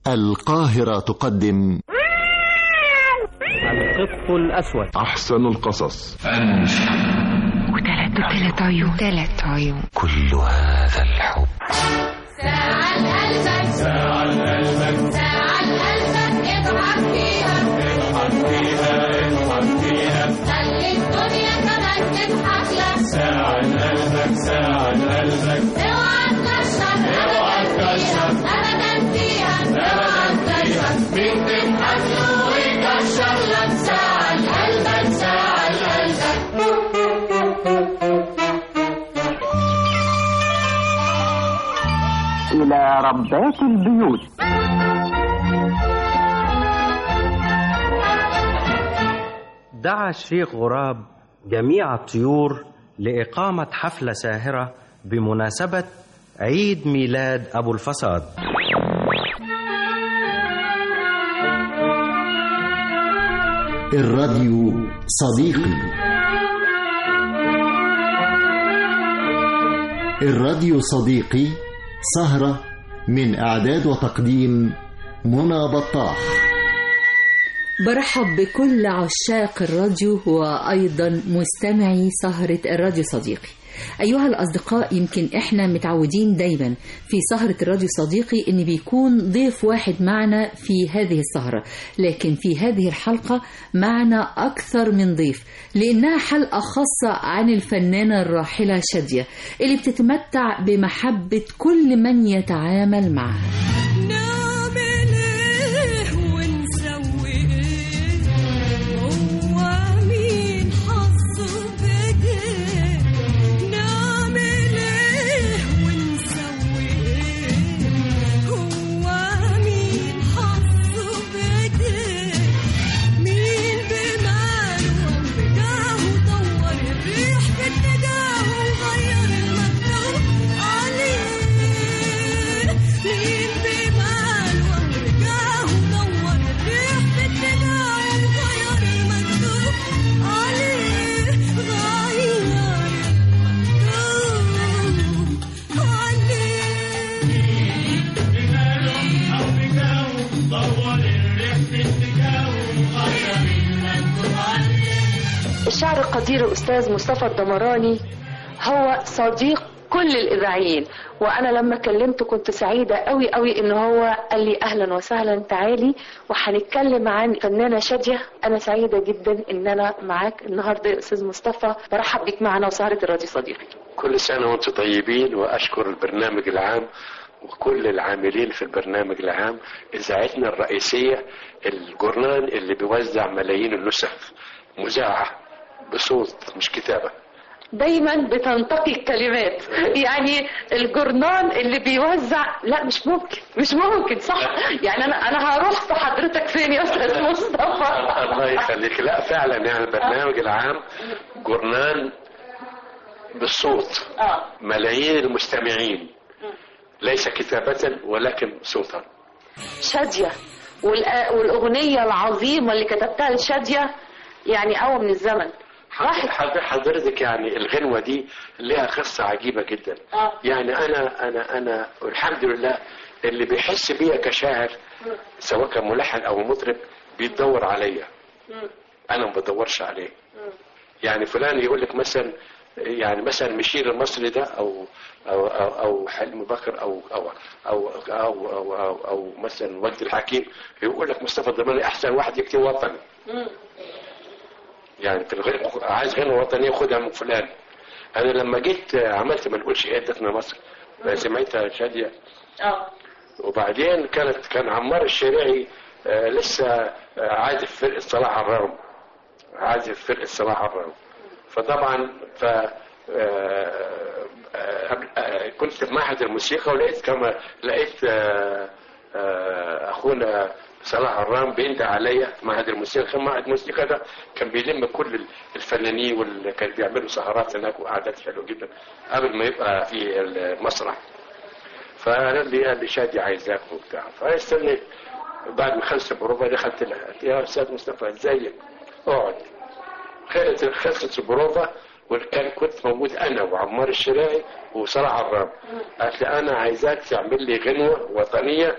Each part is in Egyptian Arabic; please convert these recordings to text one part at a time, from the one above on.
القاهرة تقدم القط الأسود أحسن القصص وثلاث وثلاث عيون ثلاث عيون كل هذا الحب ساعة قلبك ساعة قلبك ساعة قلبك اضحك فيها اضحك فيها اضحك فيها خلي الدنيا كمان تضحك لك ساعة قلبك ساعة قلبك اوعى تكشر اوعى تكشر ابدا فيها اوعى تكشر مين تضحك له ويكشر لك ساعة قلبك ساعة قلبك إلى ربات البيوت دعا الشيخ غراب جميع الطيور لإقامة حفلة ساهرة بمناسبة عيد ميلاد أبو الفساد الراديو صديقي الراديو صديقي سهرة من إعداد وتقديم منى بطاح برحب بكل عشاق الراديو وأيضا مستمعي سهرة الراديو صديقي أيها الأصدقاء يمكن إحنا متعودين دايما في سهرة الراديو صديقي إن بيكون ضيف واحد معنا في هذه السهرة لكن في هذه الحلقة معنا أكثر من ضيف لأنها حلقة خاصة عن الفنانة الراحلة شادية اللي بتتمتع بمحبة كل من يتعامل معها نعمل ايه ونسوي ايه هو مين حظه بايديه نعمل ايه ونسوي ايه هو مين حظه بايديه مين بماله وبجاهه دور الريح باتجاهه وغير المكتوب عليه مين بماله وبجاهه دور الريح باتجاهه وغير المكتوب عليه غير المكتوب الشاعر القدير الأستاذ مصطفى الدمراني هو صديق كل الإذاعيين وأنا لما كلمته كنت سعيدة قوي قوي إن هو قال لي أهلا وسهلا تعالي وهنتكلم عن فنانة شادية أنا سعيدة جدا إن أنا معاك النهاردة يا أستاذ مصطفى برحب بيك معنا وسهرة الراديو صديقي كل سنة وانتم طيبين وأشكر البرنامج العام وكل العاملين في البرنامج العام إذاعتنا الرئيسية الجورنال اللي بيوزع ملايين النسخ مذاعة بصوت مش كتابة دايما بتنتقي الكلمات يعني الجورنال اللي بيوزع لا مش ممكن مش ممكن صح يعني انا انا هروح في حضرتك فين يا استاذ مصطفى الله يخليك لا فعلا يعني البرنامج العام جورنال بالصوت اه ملايين المستمعين ليس كتابة ولكن صوتا شادية والأ- والأغنية العظيمة اللي كتبتها لشادية يعني أول من الزمن راحت حضر- حضرتك يعني الغنوة دي لها قصة عجيبة جدا آه. يعني أنا أنا أنا الحمد لله اللي بيحس بيا كشاعر سواء كان ملحن أو مطرب بيدور عليا أنا ما بدورش عليه يعني فلان يقول لك مثلا يعني مثلا مشير المصري ده او او او, أو حلمي بكر او او او او او, أو, أو مثلا وجد الحكيم يقول لك مصطفى الضماني احسن واحد يكتب وطني يعني في الغير عايز غنوه وطنيه خدها من فلان انا لما جيت عملت ما نقولش ايه ادتنا مصر سمعتها شاديه اه وبعدين كانت كان عمار الشريعي آه، لسه آه، عازف فرقه صلاح الرام عازف فرقه صلاح الرام فطبعا ف آه، آه، قبل- آه، كنت في معهد الموسيقى ولقيت كما لقيت آه، آه، اخونا صلاح الرام بينده عليا في معهد الموسيقى كان معهد الموسيقى ده كان بيلم كل الفنانين واللي كانوا بيعملوا سهرات هناك وقعدات حلوه جدا قبل ما يبقى في المسرح فقال لي قال لي شادي عايزاك وبتاع فاستنيت بعد ما خلصت البروفه دخلت لها قلت يا استاذ مصطفى ازيك اقعد خلصت خلصت البروفه وكان كنت موجود انا وعمار الشراعي وصلاح عرام قالت لي انا عايزاك تعمل لي غنوه وطنيه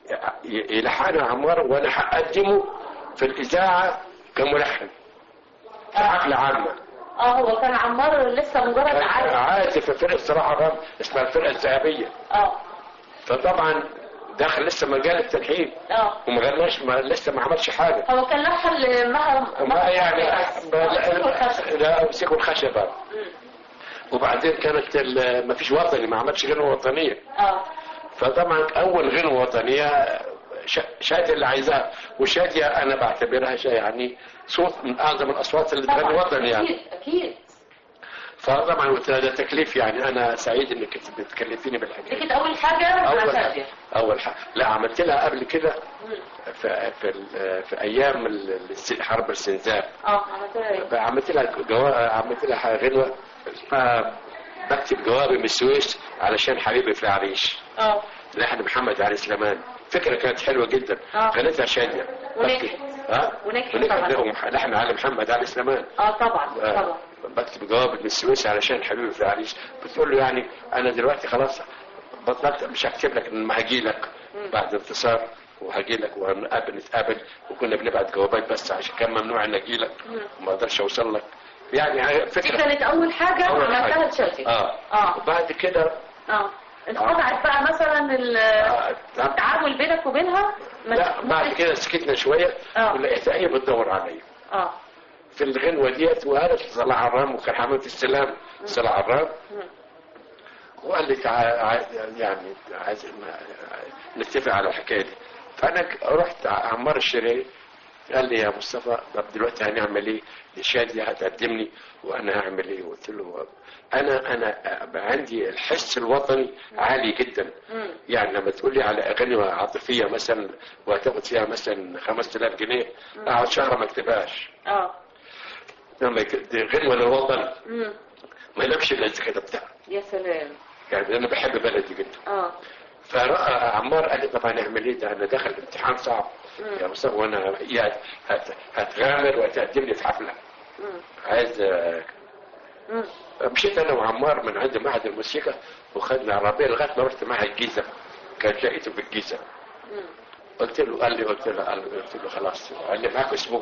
ي- يلحنها عمار وانا هقدمه في الاذاعه كملحن في حفله عامه اه هو كان عمار لسه مجرد كان عازف عازف في فرقه صراحه الرب اسمها الفرقه الذهبيه اه فطبعا داخل لسه مجال التلحين اه وما غناش ما لسه ما عملش حاجه هو كان لحن لمها ما يعني الخشب. لا امسكوا الخشبه وبعدين كانت ال- ما فيش وطني ما عملش غنوه وطنيه اه فطبعا اول غنوه وطنيه ش- شاديه اللي عايزاها وشاديه انا بعتبرها شيء يعني صوت من اعظم الاصوات اللي تغني طبعا وطني يعني اكيد اكيد فطبعا قلت لها ده تكليف يعني انا سعيد انك انت بتكلفيني بالحكايه دي كانت اول حاجه مع اول شاديه اول حاجه لا عملت لها قبل كده في في, ال- في ايام ال- الس- حرب السنزاب اه عملتها ايه عملت لها جوا... عملت لها غنوه اسمها بكتب جوابي من السويس علشان حبيبي في العريش اه لحن محمد علي سليمان فكره كانت حلوه جدا آه. غنتها شاديه ونجحت. بكتب- ها ونجحت ونجحت طبعا. لهم لحن علي محمد علي سليمان اه طبعا آه. طبعا بكتب جواب من السويس علشان حبيبي في العريش بتقول له يعني انا دلوقتي خلاص بطلت مش هكتب لك انما هجي لك بعد انتصار وهجي لك ونقابل نتقابل وكنا بنبعت جوابات بس عشان كان ممنوع ان اجي لك وما اقدرش اوصل لك يعني دي فكره كانت اول حاجه أول عملتها حاجة. لشاديه اه اه وبعد كده اه انقطعت بقى مثلا ال- آه، التعامل بينك وبينها ما- لا بعد كده سكتنا شويه آه. ولقيت هي بتدور عليا اه في الغنوه ديت وقالت صلاح عرام وكان حمامة السلام صلاح عرام وقال لي تع- ع- يعني عايز نتفق على الحكايه دي فانا ك- رحت ع- عمار الشريعي قال لي يا مصطفى طب دلوقتي هنعمل ايه؟ شادية هتقدمني وانا هعمل ايه؟ قلت له انا انا عندي الحس الوطني عالي جدا يعني لما تقول لي على اغاني عاطفيه مثلا وهتاخد فيها مثلا 5000 جنيه اقعد شهر ما اكتبهاش اه لما يك- دي غنوه للوطن مم. ما ينامش الا اذا كتبتها يا سلام يعني انا بحب بلدي جدا اه فراى عمار قال لي طب هنعمل ايه ده انا داخل امتحان صعب يا مصطفى وانا يا هت- هتغامر وتقدم لي في حفله مم. عايز آه، مم. مشيت انا وعمار من عند معهد الموسيقى وخدنا عربيه لغايه ما رحت معهد الجيزه كان لقيته في الجيزه قلت له قال لي قلت له قال لي قلت له خلاص قال لي معاك اسبوع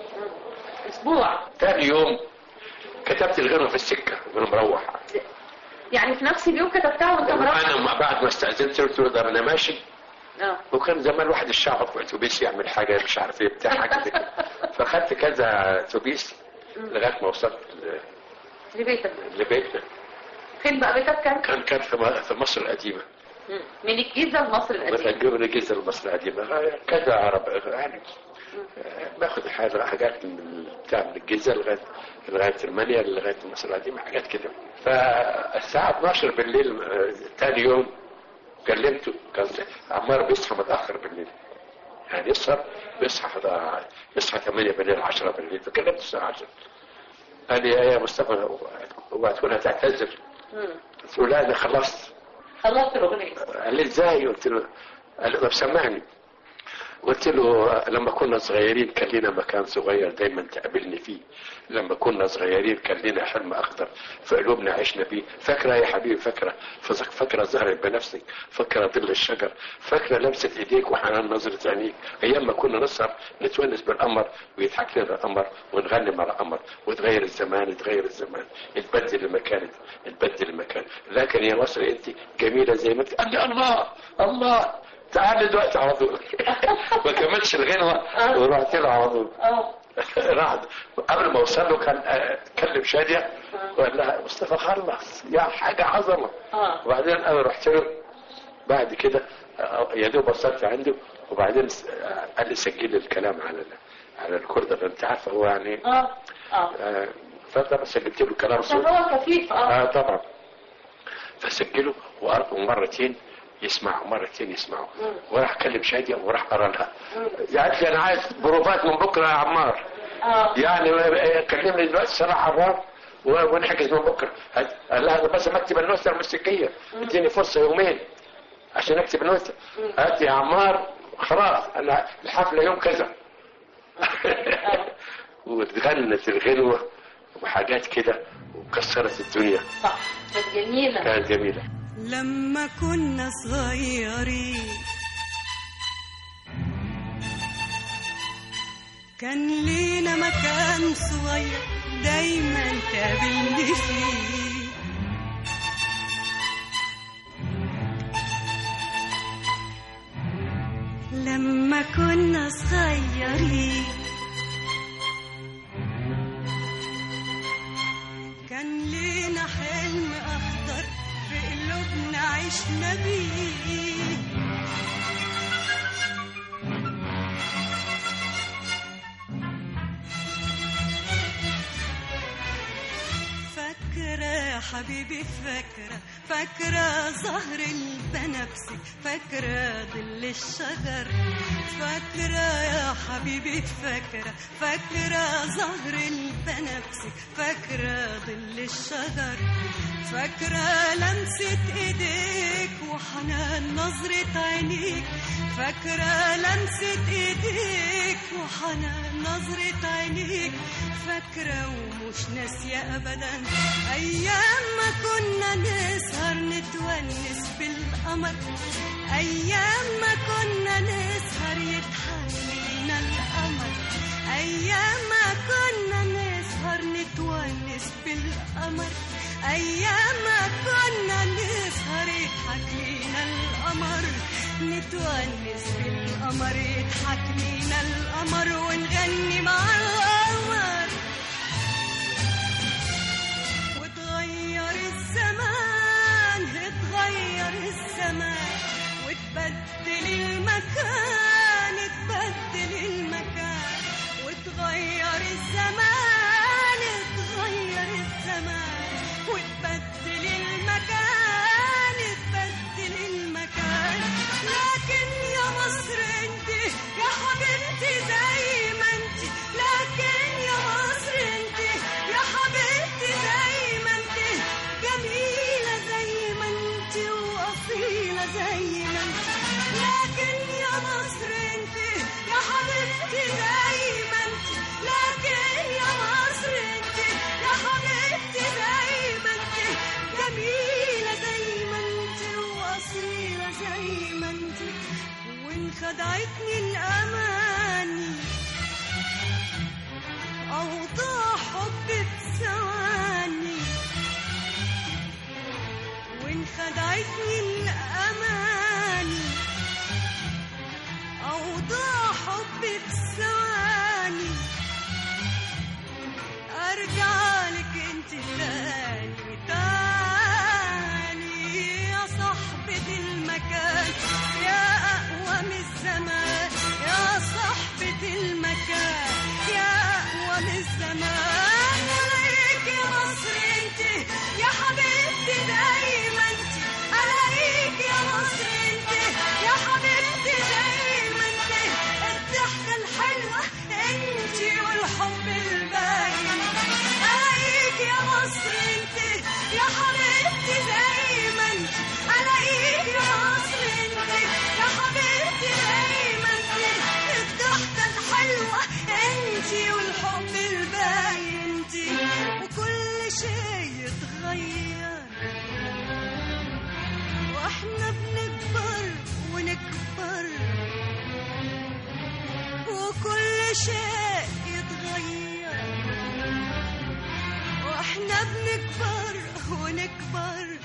اسبوع ثاني يوم كتبت الغنوه في السكه وانا مروح يعني في نفس اليوم كتبتها وانت مروح انا ما- بعد ما استاذنت قلت له ده انا ماشي اه وكان زمان واحد الشعب في اتوبيس يعمل حاجه مش عارف ايه بتاع حاجه زي كده فخدت كذا اتوبيس لغايه ما وصلت ل- لبيتك لبيتنا فين بقى بيتك كان؟ كان كان في م- في مصر القديمه مم. من الجيزه لمصر القديمه من الجيزه لمصر القديمه كذا عرب يعني باخد حاجه حاجات من بتاع من الجيزه لغايه لغايه المانيا لغايه مصر القديمه حاجات كده فالساعه 12 بالليل آه، تاني يوم كلمته كان عمار بيصحى متاخر بالليل يعني يسهر بيصحى حدا- يصحى 8 بالليل 10 بالليل فكلمته الساعه 10 قال لي يا مصطفى وهتكون هتعتذر مم. قلت له لا انا خلصت خلصت الاغنيه قال لي ازاي قلت له قال لي طب سمعني قلت له لما كنا صغيرين كان لنا مكان صغير دايما تقابلني فيه لما كنا صغيرين كان لنا حلم اخضر في قلوبنا عشنا فيه فاكره يا حبيبي فاكره فزك- فاكره زهرة بنفسك فاكره ظل الشجر فاكره لمسه ايديك وحنان نظره عينيك ايام ما كنا نسهر نتونس بالقمر ويضحك لنا القمر ونغني مع القمر وتغير الزمان تغير الزمان تبدل المكان تبدل المكان لكن يا مصر انت جميله زي ما انت قال لي الله الله تعال دلوقتي على طول ما كملش الغنوه ورحت له على طول اه راح قبل ما اوصل له كان آه، كلم شاديه وقال لها مصطفى خلص يا حاجه عظمه اه وبعدين انا رحت له بعد كده آه، يا دوب وصلت عنده وبعدين س- آه، قال لي سجل لي الكلام على ال- على الكورده انت عارفه هو يعني اه اه آه، فطبعا سجلت له كلام عشان صوت هو خفيف اه اه طبعا فسجله وأر- ومرتين يسمع ومرتين يسمعوا وراح كلم شادية وراح قرا لها قالت لي انا عايز بروفات من بكره يا عمار اه يعني آه، كلمني دلوقتي صلاح عرام و- ونحجز من بكره هت- قال لها انا بس اكتب النوتة الموسيقيه اديني فرصه يومين عشان اكتب النوتة قالت لي يا عمار خلاص انا الحفله يوم كذا واتغنت الغنوه وحاجات كده وكسرت الدنيا صح كانت جميله كانت جميله لما كنا صغيرين كان لينا مكان صغير دايما تقابلني فيه لما كنا صغيرين كان لينا حلم أخضر في قلوبنا عشنا بيه فاكرة يا حبيبي فاكرة فاكرة زهر البنفسج فاكرة ظل الشجر فاكرة يا حبيبي فاكرة فاكرة زهر البنفسج فاكرة ظل الشجر فاكرة لمسة ايديك وحنان نظرة عينيك فاكرة لمسة ايديك وحنان نظرة عينيك فاكرة ومش ناسية أبدا أيام ما كنا نسهر نتونس بالقمر أيام ما كنا نسهر يضحك لينا القمر أيام ما كنا نسهر نتونس بالقمر أيام ما كنا نسهر يضحك لينا القمر نتونس بالقمر يضحك لينا القمر ونغني مع القمر وتغير الزمان اتغير الزمان وتبدل المكان تبدل المكان وتغير الزمان اتغير الزمان وتبدل المكان تبدل المكان لكن يا مصر انت يا حبيبتي زي ما انت لكن يا مصر انت يا حبيبتي زي ما انت جميلة زي ما انت وأصيلة زي ما انت لكن يا مصر انت يا حبيبتي زي ما انت لكن يا مصر انت يا حبيبتي زي ما انت جميلة زي ما انت وأصيلة زي ما انت وان خدعتني الأماني أوضاع حب بثواني وان خدعتني الأماني أوضاع حب بثواني أرجع لك انت تاني تاني يا صاحبة المكان يا أقوى من الزمان يا صاحبة المكان يا أقوى من الزمان عليك يا مصر انت يا حبيبتي دايما انت عليك يا مصر انت يا حبيبتي دايما انت الضحكة الحلوة انت والحب الباين عليك يا مصر انت يا حبيبتي دايما انت عليك يا مصر انت يا حبيبتي دايما انت الضحكة الحلوة انت والحب الباين انت وكل شيء يتغير واحنا بنكبر ونكبر وكل شيء يتغير واحنا بنكبر ونكبر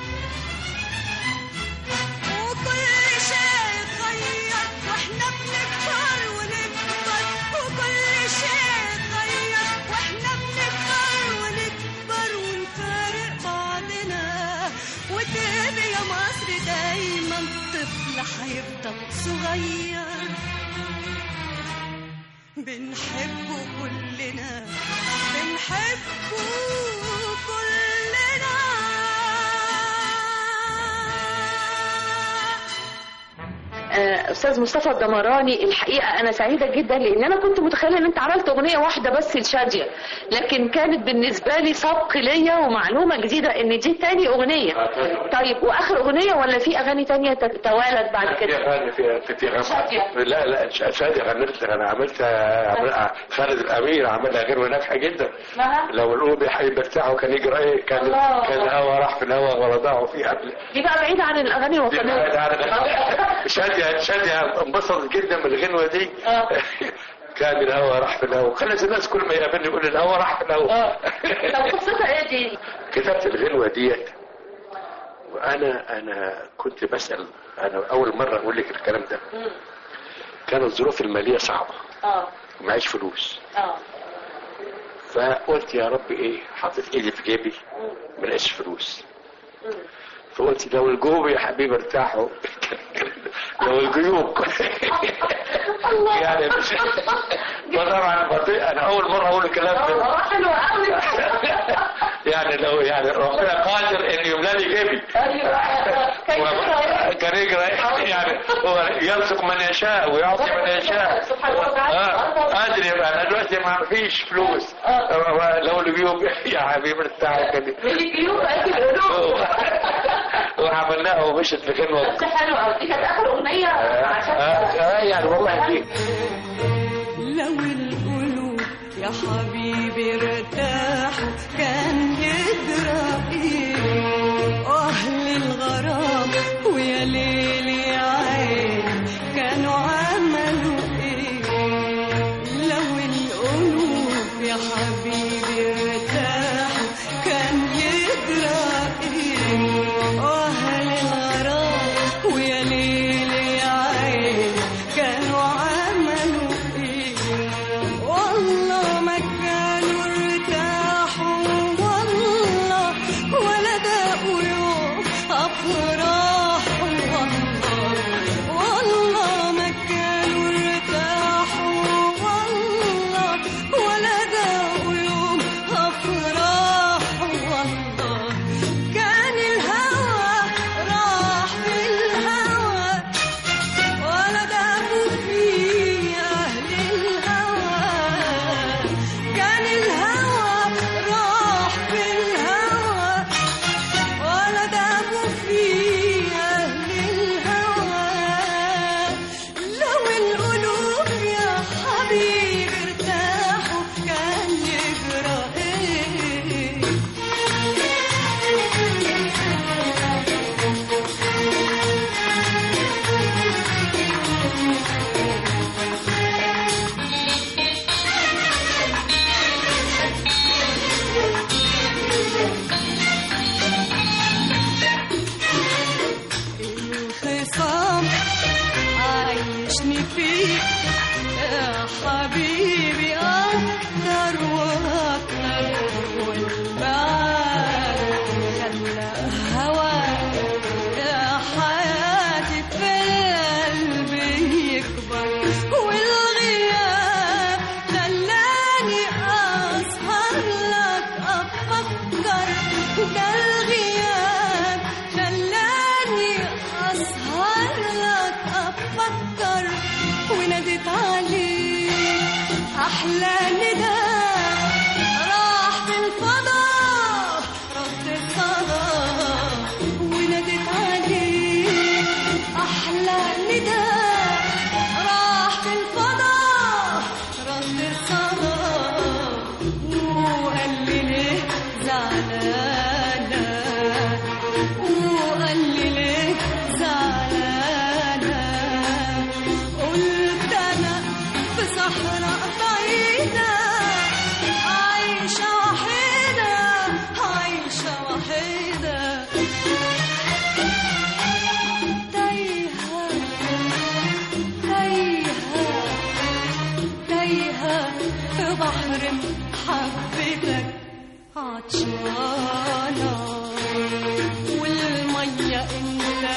وكل شيء يتغير واحنا بنكبر ونكبر وكل شيء يتغير واحنا بنكبر ونكبر ونفارق بعضنا وتبقى يا مصر دايما طفل هيفضل صغير بنحبه كلنا بنحبه كلنا آه، استاذ مصطفى الدمراني الحقيقه انا سعيده جدا لان انا كنت متخيله ان انت عملت اغنيه واحده بس لشاديه لكن كانت بالنسبه لي سبق ليا ومعلومه جديده ان دي تاني اغنيه طيب واخر اغنيه ولا في اغاني تانية تت- توالت بعد في كده اغاني في في في شادية. غنى لا لا ش- شادية غنت لك انا عملت عمل- خالد الامير عملها غير ناجحه جدا اسمها لو القلوب يحب بتاعه كان يجرى ايه كان الله. كان الهوا راح في الهوا ورضعه في قبل دي بقى بعيده عن الاغاني دي الوطنيه بعيد عن- شادية شادية انبسطت جدا من الغنوة دي آه. كان الهوا راح في الهوا خلت الناس كل ما يقابلني يقول لي الهوا راح في الهوا طب قصتها ايه دي؟ كتبت الغنوة ديت وأنا أنا كنت بسأل أنا أول مرة أقول لك الكلام ده كانت الظروف المالية صعبة اه ومعيش فلوس اه فقلت يا رب إيه حطيت إيدي في جيبي ما لقيتش فلوس فقلت لو الجيوب يا حبيبي ارتاحوا لو الجيوب يعني مش طبعا بطيء انا اول مره اقول الكلام ده حلو قوي يعني لو يعني ربنا قادر ان يملاني جيبي ايوه كان يجري يعني هو يرزق من يشاء ويعطي من يشاء اه قادر يبقى انا دلوقتي ما فيش فلوس لو الجيوب يا حبيبي ارتاح كده الجيوب قد القلوب وعملناها ومشت في كلمه بس حلو قوي دي كانت اخر اغنيه عشان اه يعني والله دي لو القلوب يا حبيبي ارتاحوا كان يدرى ايه واهل الغرام ويا ليل يا عين كانوا عملوا ايه لو القلوب يا حبيبي ارتاحوا كان يدرى ايه واهل الغرام ويا ليل يا عين كانوا عملوا ايه والله ما كانوا ارتاحوا والله ولا داقوا يوم افراح والله والله ما كانوا ارتاحوا والله ولا داقوا يوم افراح والله كان الهوى راح في الهوى ولا دابوا في أهل الهوى كان الهوى راح في الهوى ولا دابوا في أهل الهوى لو القلوب يا حبيبي ارتاحوا كان يجرى ايه الخصام عايشني فيك يا حبيبي أكتر وأكتر والبعد خلى هواك يا حياتي في القلب يكبر والغياب خلاني أسهر لك أفكر ده الغياب خلاني أسهر لك أفكر وناديت عليك أحلى نداء راح في الفضاء رد الصدى وناديت عليك أحلى نداء راح في الفضاء رد الصدى وقال لي ليه زعلانة وقال لي ليه زعلانة قلت أنا في صحراء بعيدة عايشة وحيدة عايشة وحيدة تايهة تايهة تايهة في بحر محبتك عطشانة والمية انت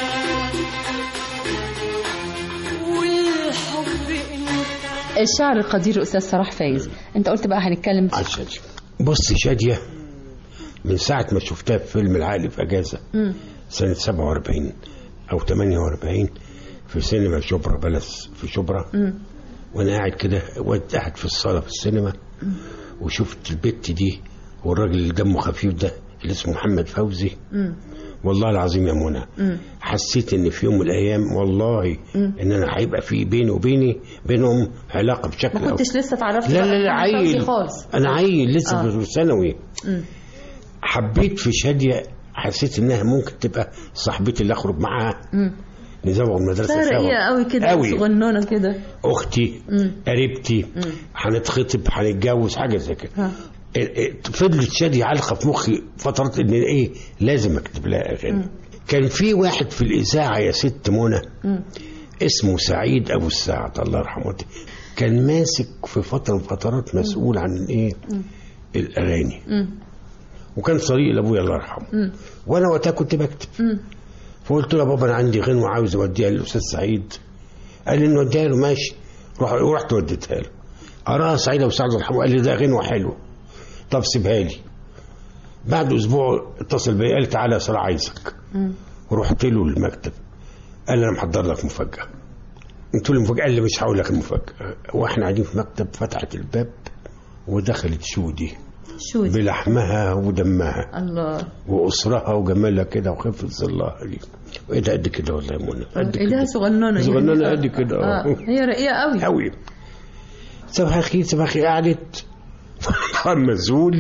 والحب انت الشعر القدير أستاذ صلاح فايز أنت قلت بقى هنتكلم عشان بص شادية من ساعة ما شفتها في فيلم العقل في أجازة مم. سنة 47 أو 48 في سينما شبرا بلس في شبرا مم. وأنا قاعد كده وقت قاعد في الصالة في السينما وشفت البت دي والراجل اللي دمه خفيف ده اللي اسمه محمد فوزي مم. والله العظيم يا منى مم. حسيت ان في يوم من الايام والله مم. ان انا هيبقى في بيني وبيني بينهم علاقه بشكل ما أو كنتش لسه اتعرفت لا بقى لا لا على فوزي عيل خالص انا عيل لسه آه. في الثانوي مم. حبيت في شاديه حسيت انها ممكن تبقى صاحبتي اللي اخرج معاها مم. نزوغ من المدرسه سهرة سوا ايه قوي كده قوي صغننه كده اختي مم. قريبتي مم. هنتخطب هنتجوز حاجه زي كده ها. ال- ال- فضلت شادي علقه في مخي فترات ان ايه لازم اكتب لها اغاني كان في واحد في الاذاعه يا ست منى مم. اسمه سعيد ابو السعد الله يرحمه كان ماسك في فتره من الفترات مسؤول عن ايه الاغاني مم. وكان صديق لابويا الله يرحمه مم. وانا وقتها كنت بكتب مم. فقلت له يا بابا انا عندي غنوه عاوز اوديها للاستاذ سعيد قال لي نوديها له ماشي روح ورحت وديتها له قراها سعيد ابو سعد الله يرحمه قال لي ده غنوه حلوه طب سيبها لي بعد اسبوع اتصل بيا قال لي تعالى يا ساره عايزك مم. ورحت له المكتب قال لي انا محضر لك مفاجاه قلت له المفاجاه قال لي مش هقول لك المفاجاه واحنا قاعدين في مكتب فتحت الباب ودخلت شودي شو دي؟ بلحمها ودمها الله واسرها وجمالها كده وخفه ظلها دي وايه ده قد كده والله يا منى قد ايديها كده صغننه يعني. صغننه آه. قد كده اه اه هي رقيقه قوي قوي صباح الخير صباح الخير قعدت كان مسؤول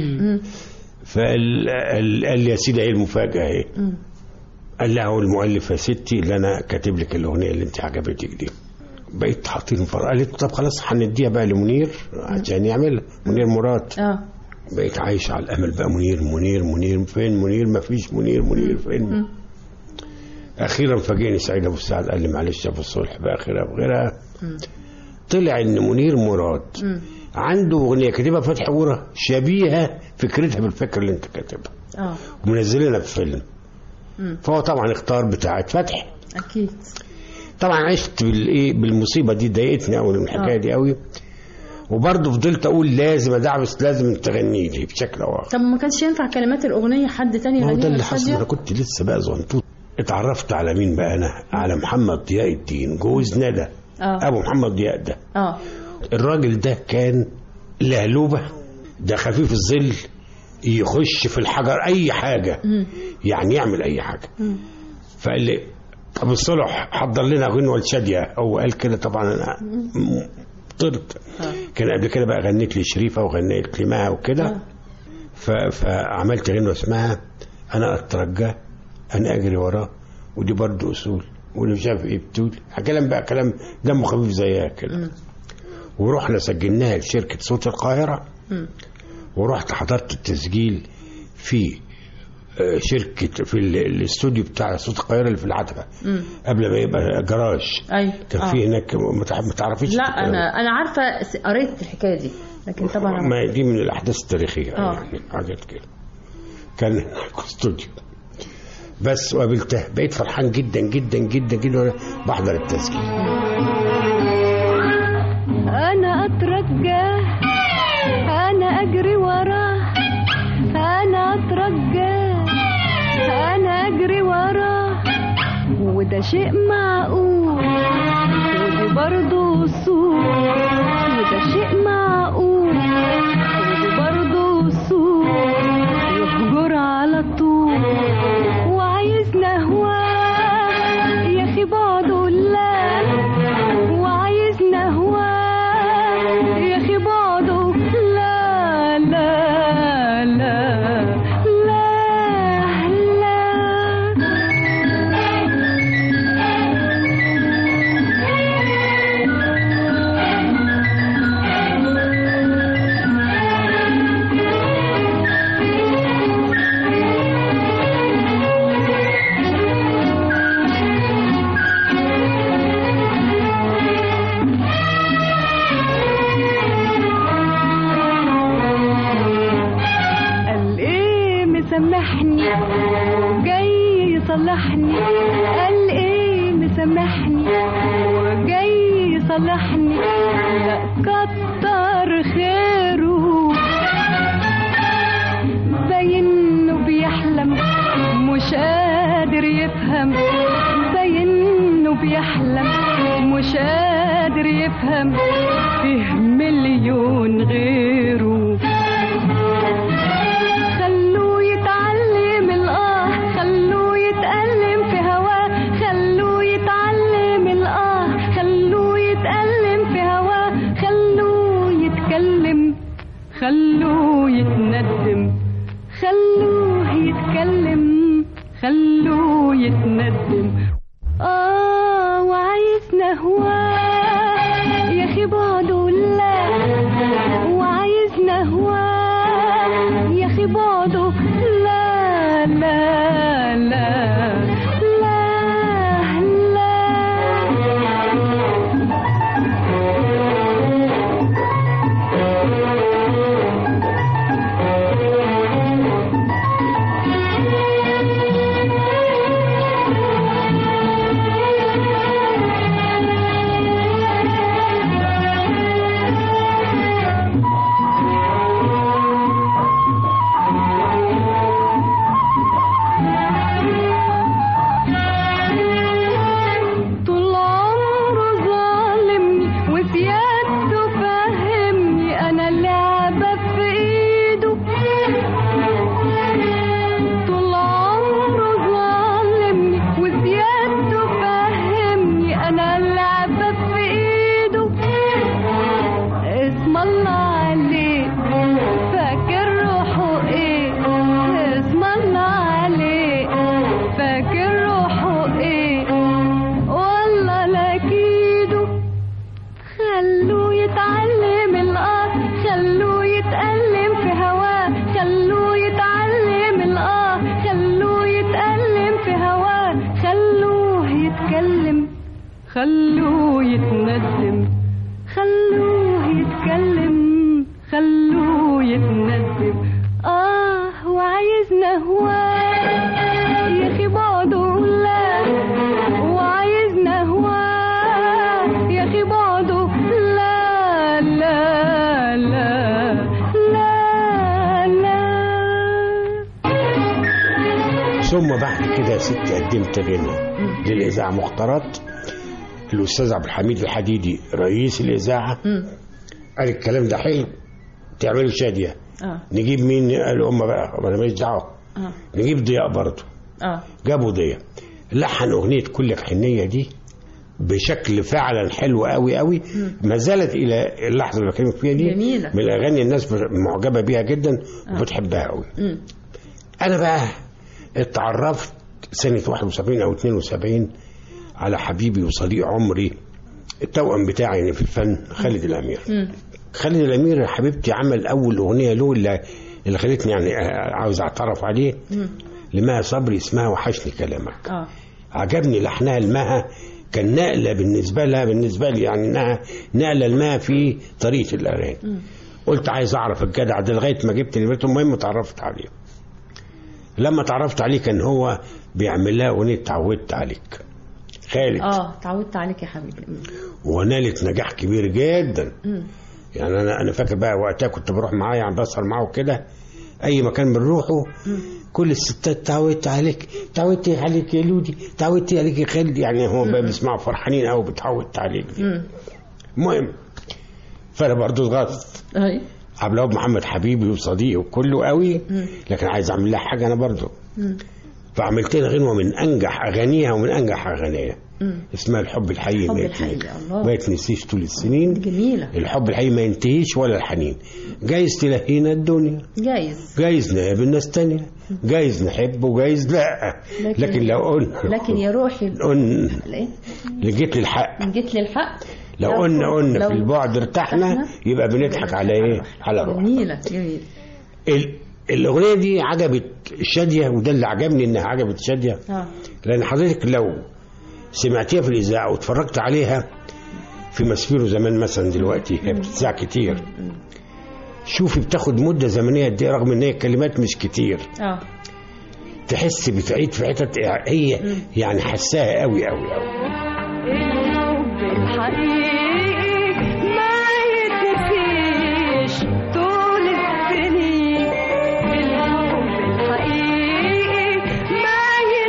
فقال قال قال لي يا سيدي ايه المفاجاه ايه مم. قال لها هو المؤلف يا ستي اللي انا كاتب لك الاغنيه اللي انت عجبتك دي بقيت حاطين فرق قالت طب خلاص هنديها بقى لمنير عشان يعملها منير مراد اه بقيت عايش على الامل بقى منير منير منير فين منير ما فيش منير منير فين اخيرا فاجئني سعيد ابو السعد قال لي معلش يا ابو الصلح باخرها بغيرها طلع ان منير مراد مم. عنده اغنيه كاتبها فتحي قوره شبيهه فكرتها بالفكره اللي انت كاتبها اه ومنزلينها في فيلم مم. فهو طبعا اختار بتاعه فتحي اكيد طبعا عشت بالايه بالمصيبه دي ضايقتني قوي من الحكايه آه. دي قوي وبرضه فضلت اقول لازم ادعبس لازم تغني لي بشكل او اخر طب ما كانش ينفع كلمات الاغنيه حد تاني ما هو يغنيها ده اللي يا حصل شادية؟ انا كنت لسه بقى زنطوط اتعرفت على مين بقى انا على محمد ضياء الدين جوز ندى اه ابو محمد ضياء ده اه الراجل ده كان لهلوبه ده خفيف الظل يخش في الحجر اي حاجه مم. يعني يعمل اي حاجه مم. فقال لي ابو الصلح حضر لنا غنوه لشاديه هو قال كده طبعا انا م- طرت كان قبل كده بقى غنيت لي شريفه وغنيت لي معها وكده ف- فعملت غنوه اسمها انا اترجاه انا اجري وراه ودي برضه اصول واللي مش عارف ايه بتقول كلام بقى كلام دمه خفيف زيها كده ورحنا سجلناها لشركه صوت القاهره مم. ورحت حضرت التسجيل في آه، شركة في ال- الاستوديو بتاع صوت القاهرة اللي في العتبة مم. قبل ما يبقى جراج ايوه كان آه. في هناك ما تع- ما تعرفيش لا الكلام انا انا عارفه س- قريت الحكايه دي لكن طبعا أنا- ما دي من الأحداث التاريخية آه. يعني حاجات كده كان هناك استوديو بس وقابلتها بقيت فرحان جدا جدا جدا جدا وأنا بحضر التسجيل أنا أترجاه أنا أجري وراه أنا أترجاه أنا أجري وراه وده شيء معقول ودي برضه أصول وده شيء معقول ودي برضه أصول يهجر على طول وعايزنا هواه يا أخي بعده لا وعايزنا هواه يا اخي بعده لا لا لا لا قال ايه مسامحني وجاي يصلحني قال ايه مسامحني وجاي يصلحني لا كتر خيره باين انه بيحلم مش قادر يفهم باين انه بيحلم مش قادر يفهم فيه مليون غيره خلوه يتعلم الآه خلوه يتألم في هواه خلوه يتعلم الآه خلوه يتألم في هواه خلوه يتكلم خلوه يتندم خلوه يتكلم خلوه يتندم آه يتعلم الآه خلوه يتألم في هواه خلوه يتعلم الآه خلوه يتألم في هواه خلوه يتكلم خلوه يتندم خلوه يتكلم خلوه يتندم آه وعايزنا هواه يا أخي بعده لا وعايزنا هواه يا أخي بعده لا لا لا لا لا ثم بعد كده يا ستي قدمت غنى للإذاعة مختارات الأستاذ عبد الحميد الحديدي رئيس الإذاعة قال الكلام ده حلو تعملوا شادية اه نجيب مين قالوا هم بقى ما انا ماليش دعوه اه نجيب ضياء برضه اه جابوا ضياء لحن اغنيه كلك حنيه دي بشكل فعلا حلو قوي قوي ما زالت الى اللحظه اللي بكلمك فيها دي جميلة. من الاغاني الناس معجبه بيها جدا وبتحبها قوي مم. انا بقى اتعرفت سنه 71 او 72 على حبيبي وصديق عمري التوأم بتاعي يعني في الفن خالد الامير مم. خالد الامير يا حبيبتي عمل اول اغنيه له اللي, اللي خلتني يعني عاوز اعترف عليه مم. لمها صبري اسمها وحشني كلامك اه عجبني لحنها لمها كان نقله بالنسبه لها بالنسبه لي يعني انها نقله لمها في طريقه الاغاني قلت عايز اعرف الجدع ده لغايه ما جبت نمرته المهم اتعرفت عليه لما اتعرفت عليه كان هو بيعمل لها اغنيه اتعودت عليك خالد اه تعودت عليك يا حبيبي مم. ونالت نجاح كبير جدا مم. يعني انا انا فاكر بقى وقتها كنت بروح معاه يعني بسهر معاه كده اي مكان بنروحه كل الستات تعودت عليك تعودت عليك يا لودي تعودت عليك يا خالد يعني هم بقى بيسمعوا فرحانين قوي بتعودت عليك دي. مم. المهم فانا برضه اتغصت اي عبد الوهاب محمد حبيبي وصديقي وكله قوي لكن عايز اعمل لها حاجه انا برضه مم. فعملت لها غنوه من انجح اغانيها ومن انجح اغانيها مم. اسمها الحب الحقيقي الحب ما الحقيقي، ينتهيش. الله. ما يتنسيش طول السنين جميلة الحب الحقيقي ما ينتهيش ولا الحنين جايز تلهينا الدنيا جايز جايز نقابل ناس تانية جايز نحب وجايز لا لكن- لكن لو قلنا لكن يا روحي قلنا ايه لجيت للحق جيت للحق لو قلنا قلنا لو- في البعد ارتحنا ارتحنا، يبقى بنضحك على ايه على روح جميلة جميلة ال- الاغنيه دي عجبت شاديه وده اللي عجبني انها عجبت شاديه اه لان حضرتك لو سمعتيها في الاذاعه واتفرجت عليها في مسفيرو زمان مثلا دلوقتي هي بتتذاع كتير شوفي بتاخد مده زمنيه قد ايه رغم ان هي الكلمات مش كتير اه تحس بتعيد في حتت هي يعني حساها قوي قوي قوي الحب الحقيقي ما يتنسيش طول السنين الحب الحقيقي ما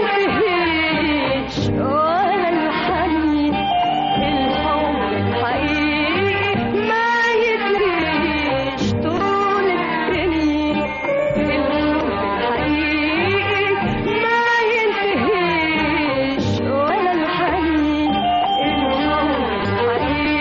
ينتهيش ولا الحنين الحب الحقيقي ما يتنسيش طول السنين الحب الحقيقي ما ينتهيش ولا الحنين الحب الحقيقي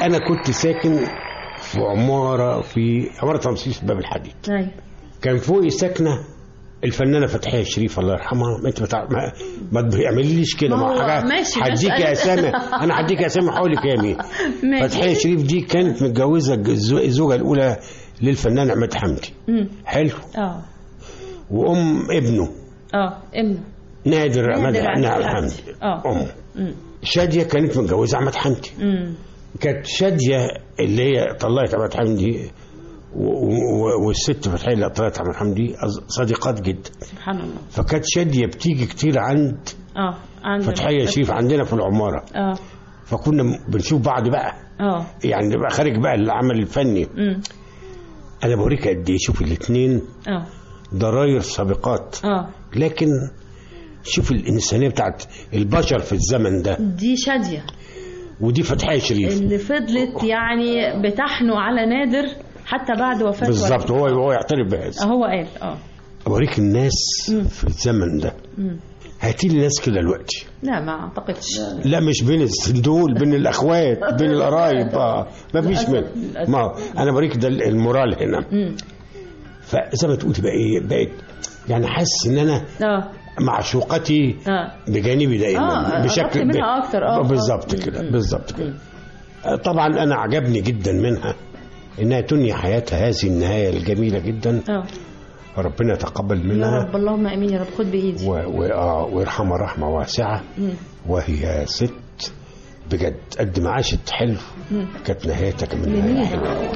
انا كنت ساكن في عماره في عماره رمسيس باب الحديد ايوه كان فوقي ساكنه الفنانه فتحيه شريف الله يرحمها ما انت بتاع ما, ما تعمليش كده ما ما هو حاجه ماشي، هديك ماشي. اسامي انا هديك اسامي حولك يا مين ماشي. فتحيه شريف دي كانت متجوزه الز- الزوجه الاولى للفنان عماد حمدي مم. حلو اه وام ابنه اه امنه نادر عماد نادر عماد نادر حمدي. حمدي اه امه مم. شاديه كانت متجوزه عماد حمدي مم. كانت شاديه اللي هي طلعت عماد حمدي و- و- والست فتحيه اللي طلعت عماد حمدي أص- صديقات جدا سبحان الله فكانت شاديه بتيجي كتير عند اه عندنا فتحيه شريف عندنا في العماره اه فكنا م- بنشوف بعض بقى اه يعني بقى خارج بقى العمل الفني مم. انا بوريك قد ايه شوف الاثنين اه ضراير سابقات اه لكن شوف الانسانيه بتاعت البشر في الزمن ده دي شاديه ودي فتحيه شريف اللي فضلت يعني بتحنو على نادر حتى بعد وفاة بالظبط والده. هو هو يعترف بهذا آه، هو قال اه اوريك الناس مم. في الزمن ده مم. هاتي لي ناس كده دلوقتي لا ما اعتقدش لا مش بين الصندول بين الاخوات بين القرايب اه ما فيش من للأسف. ما انا بوريك ده المورال هنا مم. فزي ما تقولي بقى ايه بقيت يعني حاسس ان انا اه معشوقتي اه بجانبي دايما آه، قربت منها أكتر، آه. بالظبط مم. كده مم. بالظبط كده آه، طبعا انا عجبني جدا منها انها تنهي حياتها هذه النهايه الجميله جدا اه ربنا يتقبل يا منها رب اللهم امين يا رب خد بايدي و... و... آه، ويرحمها رحمه واسعه مم. وهي ست بجد قد ما عاشت حلو مم. كانت نهايتها كمان نهايه جميل. حلوه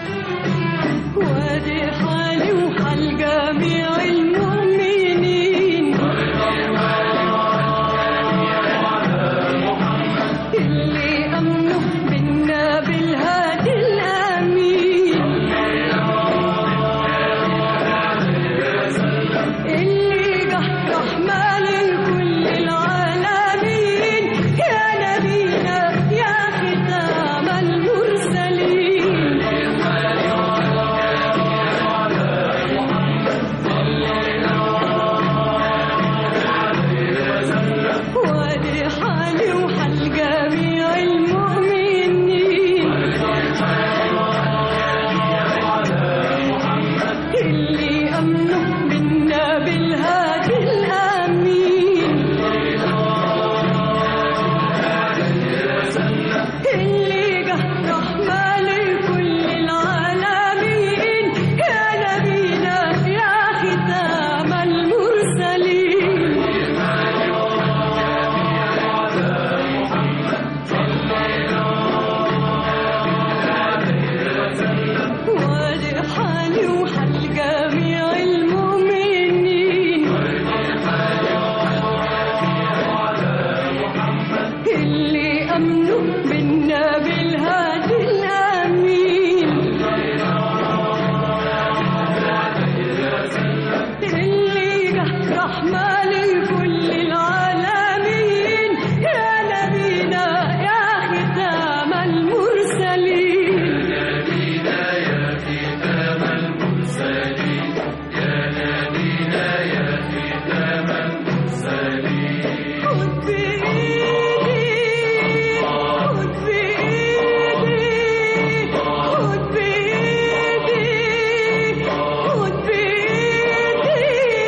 وادي حالي وحال جميع المؤمنين اللي أمنوا منا بالهادي الأمين اللي جه رحمة لكل العالمين يا نبينا يا ختام المرسلين وادي حالي وحال جميع المؤمنين اللي أمنوا منا بالهادي الأمين اللي جه رحمة لكل العالمين يا نبينا يا ختام المرسلين وادي حالي وحال جميع المؤمنين اللي أمنوا منا بالهادي الأمين اللي جه رحمة لكل العالمين يا نبينا يا ختام المرسلين خد بإيدي خد بإيدي خد بإيدي خد بإيدي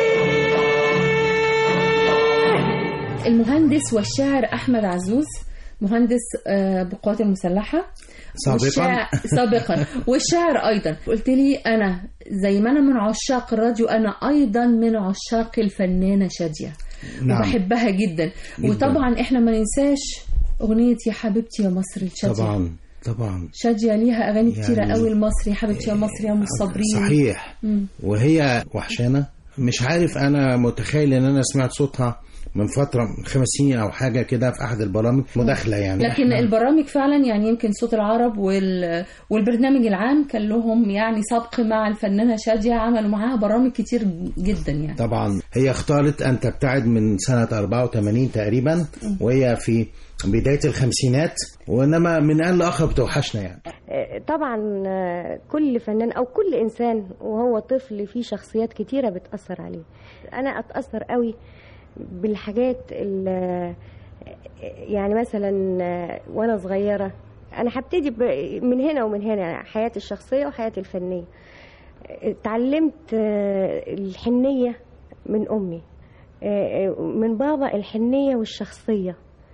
المهندس والشاعر أحمد عزوز مهندس آه، بالقوات المسلحة سابقاً. والشاعر- سابقا والشاعر أيضا قلت لي أنا زي ما أنا من عشاق الراديو أنا أيضا من عشاق الفنانة شادية نعم. وبحبها جدا وطبعا إحنا ما ننساش أغنية يا حبيبتي يا مصر الشادية طبعا طبعا شادية ليها أغاني كتيرة يعني- قوي المصري يا حبيبتي يا مصر يا أم الصابرين صحيح مم. وهي وحشانة مش عارف أنا متخيل إن أنا سمعت صوتها من فترة من خمس سنين أو حاجة كده في أحد البرامج مداخلة يعني لكن إحنا- البرامج فعلا يعني يمكن صوت العرب وال... والبرنامج العام كان لهم يعني سبق مع الفنانة شادية عملوا معاها برامج كتير جدا يعني طبعا هي اختارت أن تبتعد من سنة 84 تقريبا وهي في بداية الخمسينات وإنما من آن لآخر بتوحشنا يعني طبعا آه، كل فنان او كل انسان وهو طفل فيه شخصيات كتيره بتاثر عليه انا اتاثر قوي بالحاجات ال- يعني مثلا آه، وانا صغيره انا هبتدي ب- من هنا ومن هنا حياتي الشخصيه وحياتي الفنيه اتعلمت آه، الحنيه من امي آه، آه، من بابا الحنيه والشخصيه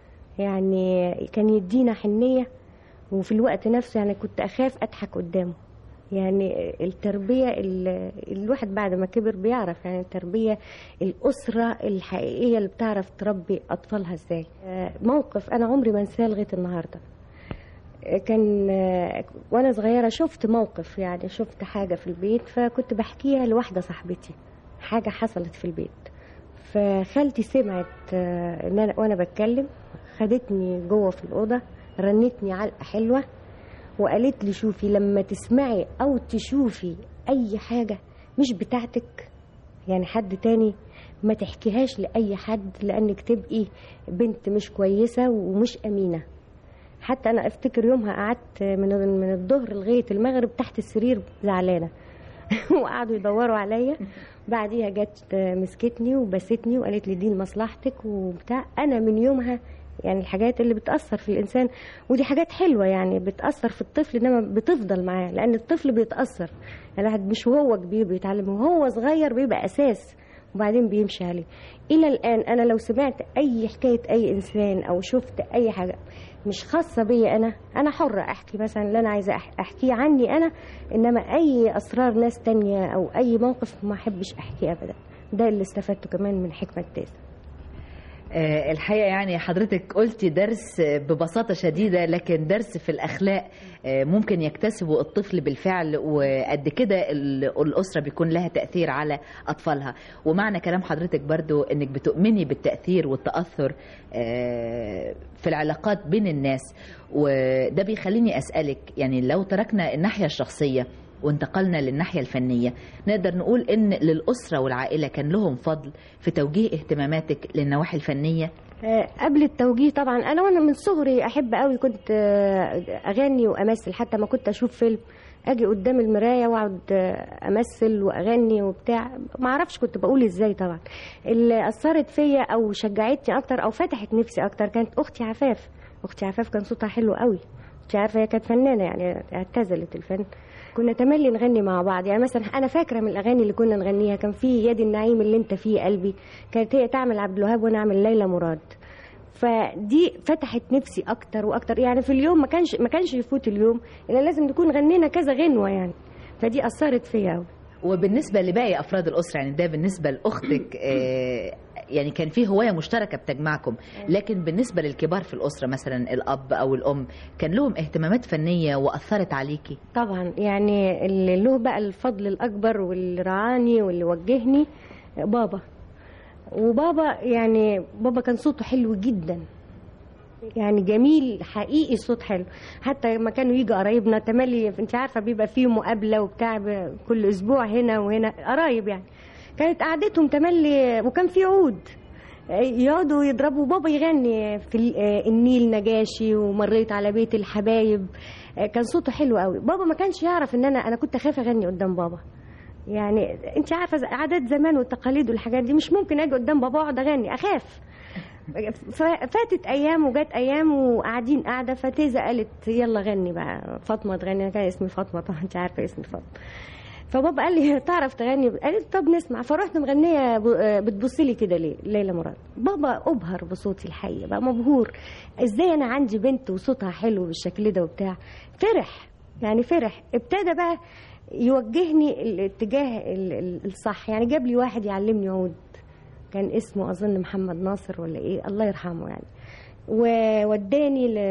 يعني كان يدينا حنيه وفي الوقت نفسه يعني كنت اخاف اضحك قدامه يعني التربية ال- الواحد بعد ما كبر بيعرف يعني التربية الأسرة الحقيقية اللي بتعرف تربي أطفالها إزاي آه، موقف أنا عمري ما أنساه لغاية النهاردة آه، كان آه، وأنا صغيرة شفت موقف يعني شفت حاجة في البيت فكنت بحكيها لواحدة صاحبتي حاجة حصلت في البيت فخالتي سمعت آه، إن أنا وأنا بتكلم خدتني جوه في الأوضة رنتني علقة حلوة وقالت لي شوفي لما تسمعي او تشوفي اي حاجة مش بتاعتك يعني حد تاني ما تحكيهاش لأي حد لأنك تبقي بنت مش كويسة ومش أمينة حتى أنا أفتكر يومها قعدت من من الظهر لغاية المغرب تحت السرير زعلانة وقعدوا يدوروا عليا بعديها جت مسكتني وبستني وقالت لي دي لمصلحتك وبتاع أنا من يومها يعني الحاجات اللي بتأثر في الإنسان ودي حاجات حلوة يعني بتأثر في الطفل إنما بتفضل معاه لأن الطفل بيتأثر يعني الواحد مش وهو كبير بيتعلم وهو صغير بيبقى أساس وبعدين بيمشي عليه إلى الآن أنا لو سمعت أي حكاية أي إنسان أو شفت أي حاجة مش خاصة بيا أنا أنا حرة أحكي مثلا اللي أنا عايزة أح- أحكيه عني أنا إنما أي أسرار ناس تانية أو أي موقف ما أحبش أحكيه أبدا ده اللي استفدته كمان من حكمة تاسع آه، الحقيقة يعني حضرتك قلتي درس آه، ببساطة شديدة لكن درس في الأخلاق آه، ممكن يكتسبه الطفل بالفعل وقد كده ال- الأسرة بيكون لها تأثير على أطفالها ومعنى كلام حضرتك برضو أنك بتؤمني بالتأثير والتأثر آه، في العلاقات بين الناس وده بيخليني أسألك يعني لو تركنا الناحية الشخصية وانتقلنا للناحية الفنية نقدر نقول إن للأسرة والعائلة كان لهم فضل في توجيه اهتماماتك للنواحي الفنية آه، قبل التوجيه طبعا انا وانا من صغري احب قوي كنت آه، اغني وامثل حتى ما كنت اشوف فيلم اجي قدام المرايه واقعد آه، امثل واغني وبتاع ما اعرفش كنت بقول ازاي طبعا اللي اثرت فيا او شجعتني اكتر او فتحت نفسي اكتر كانت اختي عفاف اختي عفاف كان صوتها حلو قوي اختي عارفه هي كانت فنانه يعني اعتزلت الفن كنا تملي نغني مع بعض يعني مثلا انا فاكره من الاغاني اللي كنا نغنيها كان في يد النعيم اللي انت فيه قلبي كانت هي تعمل عبد الوهاب وانا اعمل ليلى مراد فدي فتحت نفسي اكتر واكتر يعني في اليوم ما كانش ما كانش يفوت اليوم الا لازم نكون غنينا كذا غنوه يعني فدي اثرت فيا قوي وبالنسبة لباقي أفراد الأسرة يعني ده بالنسبة لأختك آه، يعني كان في هواية مشتركة بتجمعكم لكن بالنسبة للكبار في الأسرة مثلا الأب أو الأم كان لهم اهتمامات فنية وأثرت عليكي طبعا يعني اللي له بقى الفضل الاكبر واللي رعاني واللي وجهني بابا وبابا يعني بابا كان صوته حلو جدا يعني جميل حقيقي صوت حلو حتى لما كانوا يجوا قرايبنا تملي انت عارفه بيبقى فيه مقابله وبتاع ب- كل اسبوع هنا وهنا قرايب يعني كانت قعدتهم تملي وكان في عود يقعدوا يضربوا بابا يغني في ال- آه، النيل نجاشي ومريت على بيت الحبايب آه، كان صوته حلو قوي بابا ما كانش يعرف ان انا انا كنت اخاف اغني قدام بابا يعني انت عارفه ز- عادات زمان والتقاليد والحاجات دي مش ممكن اجي قدام بابا اقعد اغني اخاف ف- فاتت ايام وجت ايام وقاعدين قاعده فتيزه قالت يلا غني بقى فاطمه تغني انا كان اسمي فاطمه طبعا انت عارفه اسمي فاطمه فبابا قال لي تعرف تغني قالت طب نسمع فرحت مغنيه ب- بتبصي لي كده ليه ليلى مراد بابا ابهر بصوتي الحقيقه بقى مبهور ازاي انا عندي بنت وصوتها حلو بالشكل ده وبتاع فرح يعني فرح ابتدى بقى يوجهني الاتجاه ال- ال- الصح يعني جاب لي واحد يعلمني عود كان اسمه اظن محمد ناصر ولا ايه الله يرحمه يعني ووداني ل...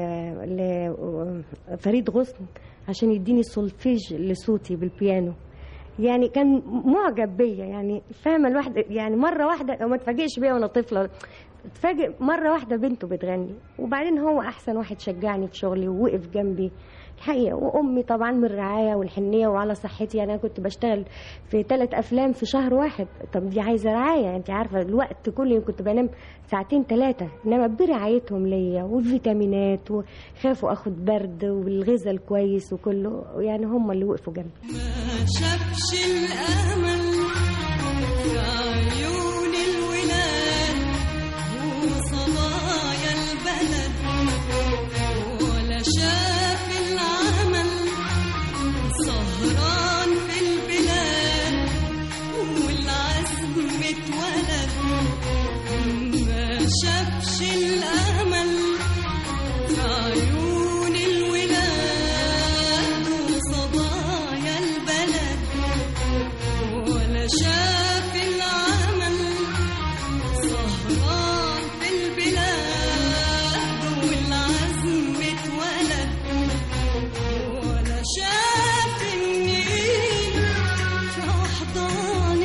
لفريد غصن عشان يديني سولفيج لصوتي بالبيانو يعني كان معجب بيا يعني فاهمه الواحده يعني مره واحده وما اتفاجئش بيا وانا طفله اتفاجئ مره واحده بنته بتغني وبعدين هو احسن واحد شجعني في شغلي ووقف جنبي الحقيقه وامي طبعا من الرعايه والحنيه وعلى صحتي يعني انا كنت بشتغل في ثلاث افلام في شهر واحد طب دي عايزه رعايه انت عارفه الوقت كل يوم كنت بنام ساعتين ثلاثه انما برعايتهم ليا والفيتامينات وخافوا اخد برد والغذاء الكويس وكله يعني هم اللي وقفوا جنبي ما شافش الأمل في عيون الولاد وصبايا البلد ولا شاف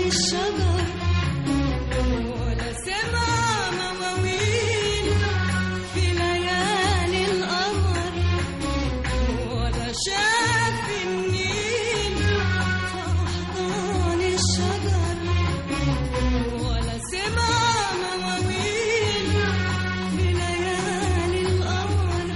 الشجر ولا سمع مواويل في ليالي القمر ولا شاف النيل في أحضان الشجر ولا سمع مواويل في ليالي القمر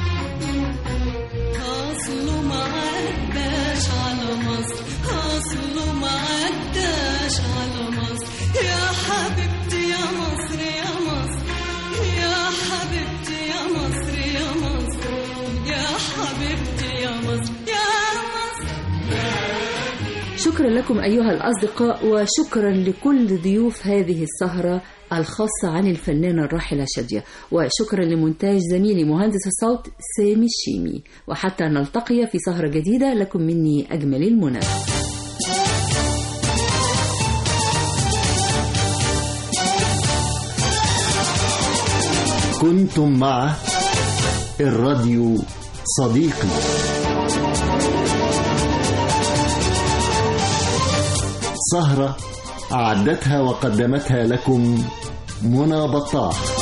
أصله ما عداش على مصر أصله ما عداش على مصر يا حبيبتي يا مصر يا مصر يا حبيبتي يا مصر يا مصر يا حبيبتي يا مصر يا مصر شكرا لكم أيها الأصدقاء وشكرا لكل ضيوف هذه السهرة الخاصة عن الفنانة الراحلة شادية وشكرا لمونتاج زميلي مهندس الصوت سامي الشيمي وحتى نلتقي في سهرة جديدة لكم مني أجمل المنى كنتم مع الراديو صديقي سهرة أعدتها وقدمتها لكم منى بطاح